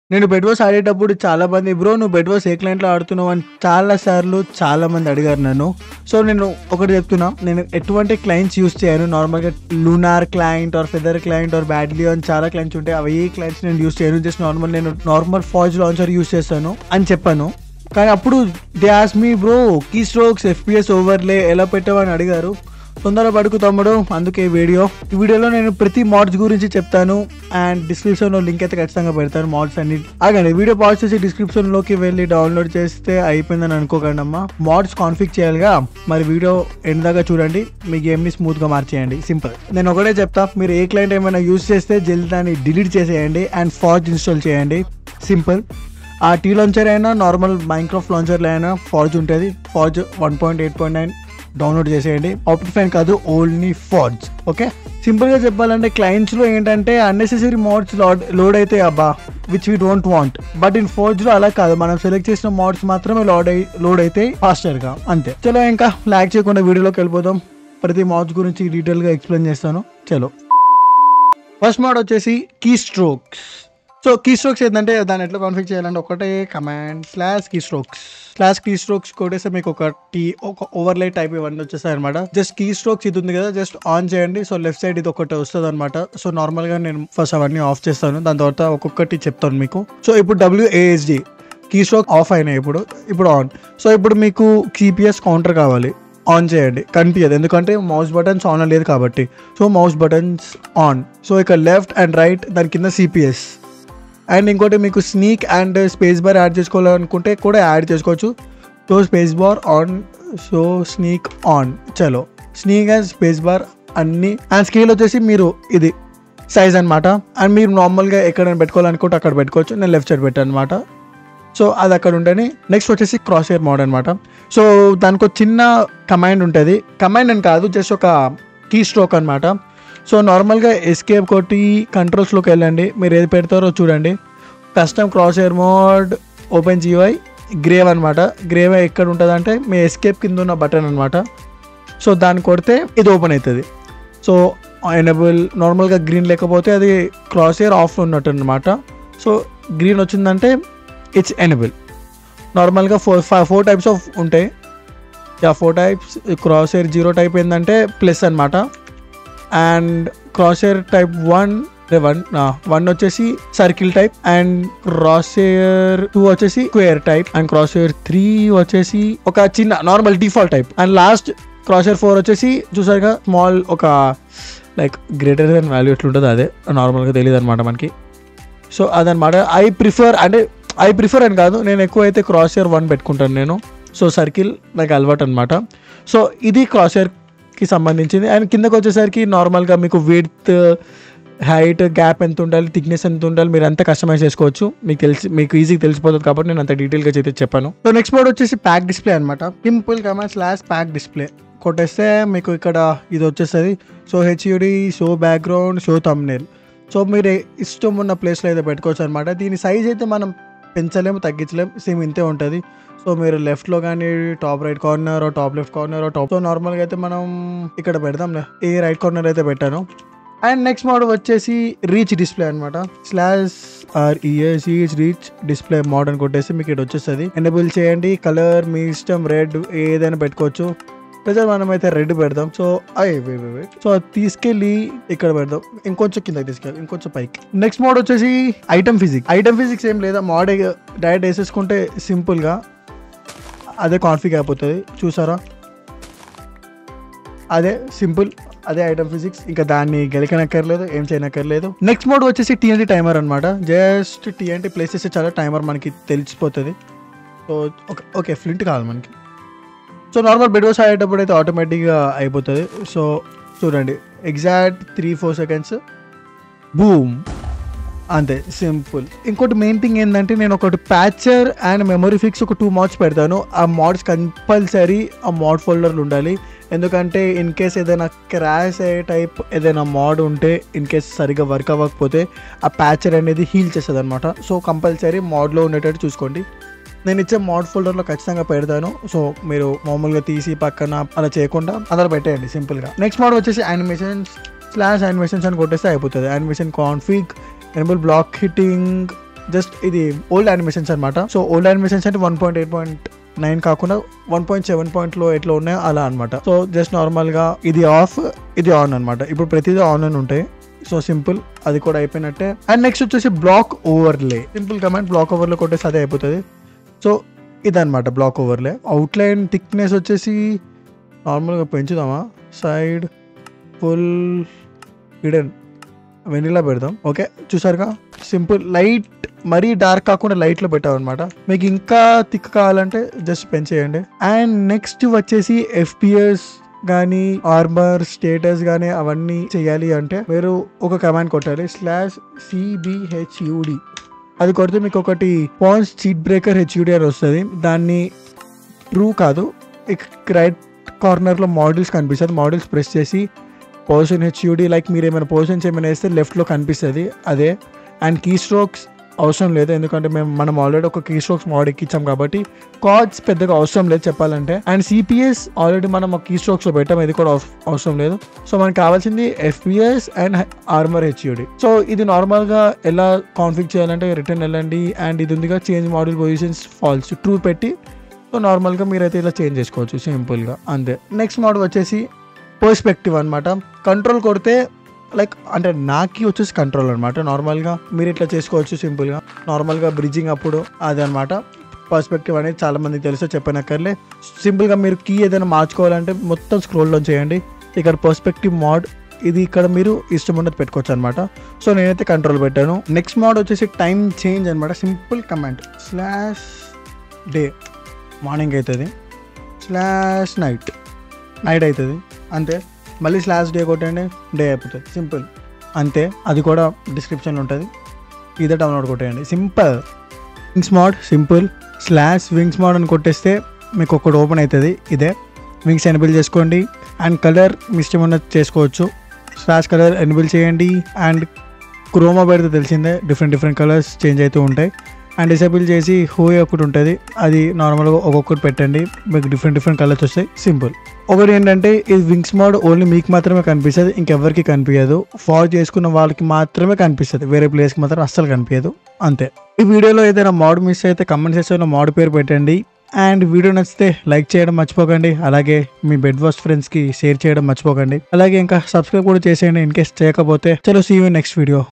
నేను బెడ్వాస్ ఆడేటప్పుడు చాలా మంది బ్రో నువ్వు బెడ్వాస్ ఏ క్లయింట్లో ఆడుతున్నావు అని చాలా సార్లు చాలా మంది అడిగారు నన్ను సో నేను ఒకటి చెప్తున్నా నేను ఎటువంటి క్లయింట్స్ యూస్ చేయను నార్మల్గా Lunar client or Feather client or Badlion అని చాలా క్లయింట్స్ ఉంటాయి అవి ఏ క్లయింట్స్ నేను యూస్ చేయను జస్ట్ నార్మల్ నేను నార్మల్ ఫాజ్ లాంచర్ యూస్ చేస్తాను అని చెప్పాను కానీ అప్పుడు they ask me bro key strokes FPS overlay ఎలా పెట్టావని అడిగారు తొందర పడుకు తమ్ముడు అందుకే ఈ వీడియో ఈ వీడియోలో నేను ప్రతి మాడ్స్ గురించి చెప్తాను అండ్ డిస్క్రిప్షన్లో లింక్ అయితే ఖచ్చితంగా పెడతాను మాడ్స్ అన్ని ఆగండి వీడియో పాజ్ చేసి డిస్క్రిప్షన్లోకి వెళ్ళి డౌన్లోడ్ చేస్తే అయిపోయిందని అనుకోకండి అమ్మా మాడ్స్ కాన్ఫిక్ చేయాలిగా మరి వీడియో ఎండ్ దాకా చూడండి మీ గేమ్ని స్మూత్గా మార్చేయండి సింపుల్ నేను ఒకటే చెప్తా మీరు ఏ క్లయింట్ ఏమైనా యూస్ చేస్తే జల్ది దాన్ని డిలీట్ చేసేయండి అండ్ ఫాజ్ ఇన్స్టాల్ చేయండి సింపుల్ ఆ టీ లాంచర్ అయినా నార్మల్ మైన్క్రాఫ్ట్ లాంచర్లో అయినా ఫార్జ్ ఉంటుంది Forge one point eight point nine download చేసేయండి ఆప్టిఫైన్ కాదు ఓన్లీ ఫార్జ్ ఓకే సింపుల్గా చెప్పాలంటే క్లయింట్స్లో ఏంటంటే అన్నెసెసరీ మోడ్స్ లోడ్ లోడ్ అయితే అబ్బా which we don't want but in ఫోర్జ్లో అలా కాదు మనం సెలెక్ట్ చేసిన మోడ్స్ మాత్రమే లోడ్ అయి లోడ్ అయితే ఫాస్టర్గా అంతే చలో ఇంకా లాక్ చేయకుండా వీడియోలోకి వెళ్ళిపోదాం ప్రతి మోడ్స్ గురించి డీటెయిల్గా ఎక్స్ప్లెయిన్ చేస్తాను చలో ఫస్ట్ మోడ్ వచ్చేసి key strokes so key strokes ఏంటంటే దాన్ని ఎట్లా కాన్ఫిగ్ చేయాలంటే ఒకటే command slash key strokes slash key strokes కొట్టేస్తే మీకు ఒక టీ ఒక ఓవర్లై టైప్ ఇవన్నీ వచ్చేస్తాయి అనమాట జస్ట్ కీ స్ట్రోక్స్ ఇది ఉంది కదా జస్ట్ ఆన్ చేయండి సో లెఫ్ట్ సైడ్ ఇది ఒకటి వస్తుంది అనమాట సో నార్మల్ గా నేను ఫస్ట్ అవన్నీ ఆఫ్ చేస్తాను దాని తర్వాత ఒక్కొక్కటి చెప్తాను మీకు సో ఇప్పుడు డబ్ల్యూఏఎస్డి కీ స్ట్రోక్ ఆఫ్ అయినాయి ఇప్పుడు ఇప్పుడు ఆన్ సో ఇప్పుడు మీకు సిపిఎస్ కౌంటర్ కావాలి ఆన్ చేయండి కనిపించదు ఎందుకంటే మౌస్ బటన్స్ ఆన్ లేదు కాబట్టి so mouse buttons on so ఇక లెఫ్ట్ అండ్ రైట్ దాని కింద సిపిఎస్ అండ్ ఇంకోటి మీకు sneak and space bar add చేసుకోవాలనుకుంటే కూడా యాడ్ చేసుకోవచ్చు so space bar on so sneak on చలో స్నీక్ అండ్ స్పేస్ బార్ అన్ని అండ్ స్కేల్ వచ్చేసి మీరు ఇది సైజ్ అనమాట అండ్ మీరు నార్మల్గా ఎక్కడైనా పెట్టుకోవాలనుకుంటే అక్కడ పెట్టుకోవచ్చు నేను లెఫ్ట్ సైడ్ పెట్టాను అనమాట సో అది అక్కడ ఉండని నెక్స్ట్ వచ్చేసి క్రాస్ ఇయర్ మోడ్ అనమాట సో దానికి ఒక చిన్న కమాండ్ ఉంటుంది కమాండ్ అని కాదు జస్ట్ ఒక కీ స్ట్రోక్ అనమాట సో నార్మల్గా ఎస్కేప్ కొట్టి కంట్రోల్స్లోకి వెళ్ళండి మీరు ఏది పెడతారో చూడండి custom crosshair mod open GUI grave అనమాట గ్రేవ్ ఎక్కడ ఉంటుంది అంటే మీ ఎస్కేప్ కింద ఉన్న బటన్ అనమాట సో దాన్ని కొడితే ఇది ఓపెన్ అవుతుంది సో ఎనబుల్ నార్మల్గా గ్రీన్ లేకపోతే అది క్రాస్ ఇయర్ ఆఫ్ ఉన్నట్టు అనమాట సో గ్రీన్ వచ్చిందంటే ఇట్స్ ఎనబుల్ నార్మల్గా four five four types of ఉంటాయి yeah four types crosshair zero type ఏంటంటే ప్లస్ అనమాట and crosshair type one one one వచ్చేసి circle type and crosshair two వచ్చేసి square type and crosshair three వచ్చేసి ఒక చిన్న normal default type and last crosshair four వచ్చేసి చూసారుగా small ఒక లైక్ గ్రేటర్ దెన్ వాల్యూ ఎట్లుంటుందో అదే నార్మల్గా తెలియదు అనమాట మనకి సో అదనమాట ఐ ప్రిఫర్ అంటే ఐ ప్రిఫర్ అని కాదు నేను ఎక్కువ అయితే క్రాస్ ఇయర్ వన్ పెట్టుకుంటాను నేను సో సర్కిల్ నాకు అలవాటు అనమాట సో ఇది క్రాస్ ఇయర్కి సంబంధించింది అండ్ కిందకి వచ్చేసరికి నార్మల్గా మీకు విడ్త్ హైట్ గ్యాప్ ఎంత ఉండాలి థిక్నెస్ ఎంత ఉండాలి మీరు అంతా కస్టమైజ్ చేసుకోవచ్చు మీకు తెలిసి మీకు ఈజీగా తెలిసిపోతుంది కాబట్టి నేను అంత డీటెయిల్గా అయితే చెప్పాను సో నెక్స్ట్ మోడ్ వచ్చేసి ప్యాక్ డిస్ప్లే అనమాట simple comma slash pack display కొట్టేస్తే మీకు ఇక్కడ ఇది వచ్చేస్తుంది so HUD show background show thumbnail so మీరు ఇష్టం ఉన్న ప్లేస్లో అయితే పెట్టుకోవచ్చు అనమాట దీని సైజ్ అయితే మనం పెంచలేము తగ్గించలేము సేమ్ ఇంతే ఉంటుంది సో మీరు లెఫ్ట్లో కానీ top right corner top left corner top so నార్మల్గా అయితే మనం ఇక్కడ పెడదాంలే ఏ రైట్ కార్నర్ అయితే పెట్టాను అండ్ నెక్స్ట్ మోడ్ వచ్చేసి రీచ్ డిస్ప్లే అనమాట slash R ESEH reach display mod అని కొట్టేసి మీకు ఇక్కడ వచ్చేస్తుంది ఎనేబుల్ చేయండి కలర్ మీ ఇష్టం రెడ్ ఏదైనా పెట్టుకోవచ్చు ప్రజలు మనం అయితే రెడ్ పెడదాం సో అయ్యి సో అది తీసుకెళ్ళి ఇక్కడ పెడదాం ఇంకొంచెం కిందకి తీసుకెళ్ళి ఇంకొంచెం పైకి నెక్స్ట్ మోడ్ వచ్చేసి ఐటమ్ ఫిజిక్స్ ఐటమ్ ఫిజిక్స్ ఏం లేదా మోడ్ డైరెక్ట్ వేసేసుకుంటే సింపుల్గా అదే కాన్ఫిగ్ అయిపోతుంది చూసారా అదే సింపుల్ అదే ఐటమ్ ఫిజిక్స్ ఇంకా దాన్ని గెలికనక్కర్లేదు ఏం చేయనక్కర్లేదు నెక్స్ట్ మోడ్ వచ్చేసి టీఎన్టీ టైమర్ అనమాట జస్ట్ టీఎన్టీ ప్లేస్ చేస్తే చాలా టైమర్ మనకి తెలిసిపోతుంది సో ఓకే ఓకే ఫ్లింట్ కావాలి మనకి సో నార్మల్ బెడ్ వాష్ ఆడేటప్పుడు అయితే ఆటోమేటిక్గా అయిపోతుంది సో చూడండి exact three four seconds boom అంతే సింపుల్ ఇంకోటి మెయిన్ థింగ్ ఏంటంటే నేను ఒకటి ప్యాచర్ అండ్ మెమరీ ఫిక్స్ ఒక టూ మోడ్స్ పెడతాను ఆ మోడ్స్ కంపల్సరీ ఆ మోడ్ ఫోల్డర్లు ఉండాలి ఎందుకంటే ఇన్ కేస్ ఏదైనా క్రాష్ అయ్యే టైప్ ఏదైనా మోడ్ ఉంటే ఇన్ కేస్ సరిగ్గా వర్క్ అవ్వకపోతే ఆ ప్యాచర్ అనేది హీల్ చేస్తుంది అనమాట సో కంపల్సరీ మోడ్లో ఉండేటట్టు చూసుకోండి నేను ఇచ్చే మోడ్ ఫోల్డర్లో ఖచ్చితంగా పెడతాను సో మీరు మామూలుగా తీసి పక్కన అలా చేయకుండా అలా పెట్టేయండి సింపుల్గా నెక్స్ట్ మోడ్ వచ్చేసి యానిమేషన్స్ స్లాష్ యానిమేషన్స్ అని కొట్టేస్తే అయిపోతుంది animation config enable block hitting just ఇది ఓల్డ్ యానిమేషన్స్ అనమాట సో ఓల్డ్ యానిమేషన్స్ అంటే one point eight point nine కాకుండా వన్ పాయింట్ సెవెన్ పాయింట్ లో ఎట్లా ఉన్నాయో అలా అనమాట సో జస్ట్ నార్మల్ గా ఇది ఆఫ్ ఇది ఆన్ అనమాట ఇప్పుడు ప్రతిదీ ఆన్ అని ఉంటాయి సో సింపుల్ అది కూడా అయిపోయినట్టే అండ్ నెక్స్ట్ వచ్చేసి block overlay simple command block ఓవర్లో కొట్టేసి అదే అయిపోతుంది సో ఇదన్నమాట బ్లాక్ ఓవర్లే అవుట్లైన్ థిక్నెస్ వచ్చేసి నార్మల్గా పెంచుదామా సైడ్ ఫుల్ హిడెన్ వెనిలా పెడదాం ఓకే చూసారుగా సింపుల్ లైట్ మరీ డార్క్ కాకుండా లైట్ లో పెట్టాం అనమాట మీకు ఇంకా థిక్ కావాలంటే జస్ట్ పెంచేయండి అండ్ నెక్స్ట్ వచ్చేసి ఎఫ్పిఎస్ కానీ ఆర్మర్ స్టేటస్ కానీ అవన్నీ చేయాలి అంటే మీరు ఒక కమాండ్ కొట్టాలి స్లాష్ సిబిహెచ్యుడి అది కొడితే మీకు ఒకటి పాన్స్ చీట్ బ్రేకర్ హెచ్యుడి అని వస్తుంది దాన్ని ట్రూ కాదు రైట్ కార్నర్లో మోడల్స్ కనిపిస్తుంది మోడల్స్ ప్రెస్ చేసి పర్సన్ హెచ్యుడి లైక్ మీరు ఏమైనా పర్సన్స్ ఏమైనా వేస్తే లెఫ్ట్లో కనిపిస్తుంది అదే అండ్ కీ స్ట్రోక్స్ అవసరం లేదు ఎందుకంటే మేము మనం ఆల్రెడీ ఒక కీ స్ట్రోక్స్ మోడ్ ఎక్కించాం కాబట్టి కార్డ్స్ పెద్దగా అవసరం లేదు చెప్పాలంటే అండ్ సిపిఎస్ ఆల్రెడీ మనం ఒక కీ స్ట్రోక్స్లో పెట్టాం ఇది కూడా అవ- అవసరం లేదు సో మనకు కావాల్సింది FPS and armour HUD so ఇది నార్మల్గా ఎలా కాన్ఫిగ్ చేయాలంటే రిటర్న్ వెళ్ళండి అండ్ ఇది ఉందిగా change model positions false true పెట్టి సో నార్మల్గా మీరైతే ఇలా చేంజ్ చేసుకోవచ్చు సింపుల్గా అంతే నెక్స్ట్ మోడల్ వచ్చేసి పర్స్పెక్టివ్ అనమాట కంట్రోల్ కొడితే లైక్ అంటే నాకి వచ్చేసి కంట్రోల్ అనమాట నార్మల్గా మీరు ఇట్లా చేసుకోవచ్చు సింపుల్గా నార్మల్గా బ్రిడ్జింగ్ అప్పుడు అది అనమాట పర్స్పెక్టివ్ అనేది చాలా మందికి తెలుసు చెప్పనక్కర్లే సింపుల్గా మీరు కీ ఏదైనా మార్చుకోవాలంటే మొత్తం స్క్రోల్లో చేయండి ఇక్కడ పర్స్పెక్టివ్ మోడ్ ఇది ఇక్కడ మీరు ఇష్టం ఉన్నది పెట్టుకోవచ్చు అనమాట సో నేనైతే కంట్రోల్ పెట్టాను నెక్స్ట్ మోడ్ వచ్చేసి టైం చేంజ్ అనమాట simple command slash day morning అవుతుంది స్లాష్ నైట్ నైట్ అవుతుంది అంతే మళ్ళీ స్లాష్ డే కొట్టండి డే అయిపోతుంది సింపుల్ అంతే అది కూడా డిస్క్రిప్షన్లో ఉంటుంది ఇదే డౌన్లోడ్ కొట్టేయండి simple wings mod simple slash wings mod అని కొట్టేస్తే మీకు ఒకటి ఓపెన్ అవుతుంది ఇదే వింగ్స్ ఎనబుల్ చేసుకోండి అండ్ కలర్ మీ ఇష్టం ఉన్నది చేసుకోవచ్చు స్లాష్ కలర్ ఎనబుల్ చేయండి అండ్ క్రోమా పెడితే తెలిసిందే డిఫరెంట్ డిఫరెంట్ కలర్స్ చేంజ్ అవుతూ ఉంటాయి అండ్ డిసేబుల్ చేసి హోయ్ ఒకటి ఉంటుంది అది నార్మల్గా ఒక్కొక్కటి పెట్టండి మీకు డిఫరెంట్ డిఫరెంట్ కలర్స్ వస్తాయి సింపుల్ ఒకటి ఏంటంటే ఇది వింగ్స్ మోడ్ ఓన్లీ మీకు మాత్రమే కనిపిస్తుంది ఇంకెవరికి కనిపించదు ఫాలో చేసుకున్న వాళ్ళకి మాత్రమే కనిపిస్తుంది వేరే ప్లేస్కి మాత్రం అస్సలు కనిపించదు అంతే ఈ వీడియోలో ఏదైనా మోడ్ మిస్ అయితే కమెంట్ సెక్షన్లో మోడ్ పేరు పెట్టండి అండ్ వీడియో నచ్చితే లైక్ చేయడం మర్చిపోకండి అలాగే మీ బెడ్ వాస్ ఫ్రెండ్స్కి షేర్ చేయడం మర్చిపోకండి అలాగే ఇంకా సబ్స్క్రైబ్ కూడా చేసేయండి ఇన్ కేస్ చేయకపోతే చలో సీ యూ నెక్స్ట్ వీడియో